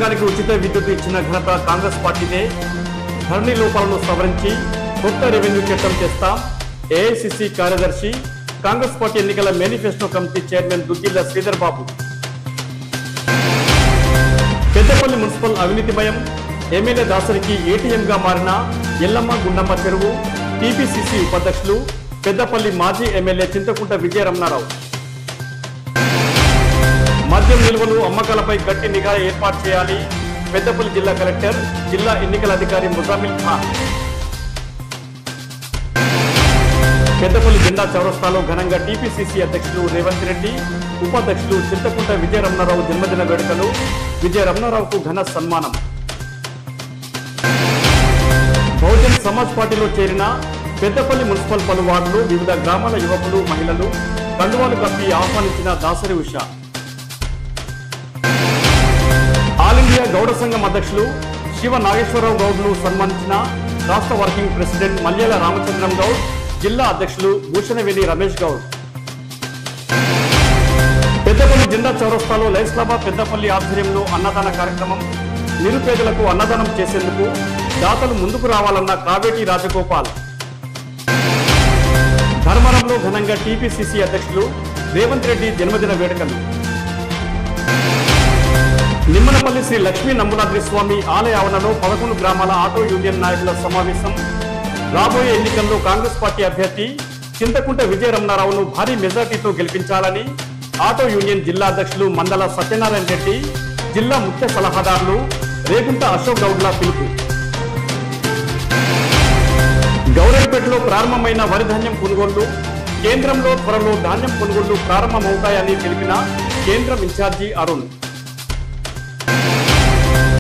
రైతాంగానికి ఉచిత విద్యుత్ ఇచ్చిన ఘనత కాంగ్రెస్ పార్టీదే ధరణి లోపాలను సవరించి కొత్త రెవెన్యూ చట్టం చేస్తాం ఏఐసిసి కార్యదర్శి కాంగ్రెస్ పార్టీ ఎన్నికల manifesto committee chairman Duddilla Sridhar Babu Peddapalli municipal అవినీతిమయం ఎమ్మెల్యే దాసరికి ఏటీఎంగా మారిన ఎల్లమ్మ గుండమ్మ చెరువు టీపీసీసీ ఉపాధ్యక్షులు పెద్దపల్లి మాజీ ఎమ్మెల్యే చింతకుంట విజయరమణారావు మద్యం నిల్వలు అమ్మకాలపై గట్టి నిఘా ఏర్పాటు చేయాలి పెద్దపల్లి జిల్లా కలెక్టర్ జిల్లా ఎన్నికల అధికారి ముజామిల్ ఖాన్ పెద్దపల్లి జెండా చౌరస్తాలో ఘనంగా టీపీసీసీ అధ్యక్షులు రేవంత్ రెడ్డి ఉపాధ్యక్షులు చింతకుంట విజయరమణారావు జన్మదిన వేడుకలు విజయరమణారావుకు ఘన సన్మానం బహుజన్ సమాజ్ పార్టీలో చేరిన పెద్దపల్లి మున్సిపల్ పలు వార్డులు వివిధ గ్రామాల యువకులు మహిళలు కండువాలు కప్పి ఆహ్వానించిన దాసరి ఉష ఆల్ ఇండియా గౌడ సంఘం అధ్యక్షులు శివ నాగేశ్వరరావు గౌడ్ను సన్మానించిన రాష్ట్ర వర్కింగ్ ప్రెసిడెంట్ మల్యాల రామచంద్రం గౌడ్ జిల్లా అధ్యక్షులు భూషణవేణి రమేష్ గౌడ్ పెద్దపల్లి జెండా చౌరస్తాలో లైస్లాబా పెద్దపల్లి ఆధ్వర్యంలో అన్నదాన కార్యక్రమం నిరుపేదలకు అన్నదానం చేసేందుకు దాతలు ముందుకు రావాలన్న కావేటి రాజగోపాల్ ధర్మవరంలో ఘనంగా టీపీసీసీ అధ్యక్షులు రేవంత్ రెడ్డి జన్మదిన వేడుకలు నిమ్మనపల్లి శ్రీ లక్ష్మీ నమ్మునాద్రి స్వామి ఆలయ ఆవరణలో పదకొండు గ్రామాల ఆటో యూనియన్ నాయకుల సమావేశం రాబోయే ఎన్నికల్లో కాంగ్రెస్ పార్టీ అభ్యర్థి చింతకుంట విజయరమణారావును భారీ మెజార్టీతో గెలిపించాలని ఆటో యూనియన్ జిల్లా అధ్యక్షులు మందల సత్యనారాయణ రెడ్డి జిల్లా ముఖ్య సలహాదారులు రేగుంట అశోక్ గౌడ్ల పిలుపు గౌరవపేటలో ప్రారంభమైన వరి ధాన్యం కొనుగోళ్లు కేంద్రంలో త్వరలో ధాన్యం కొనుగోళ్లు ప్రారంభమవుతాయని తెలిపిన కేంద్రం ఇన్ఛార్జి అరుణ్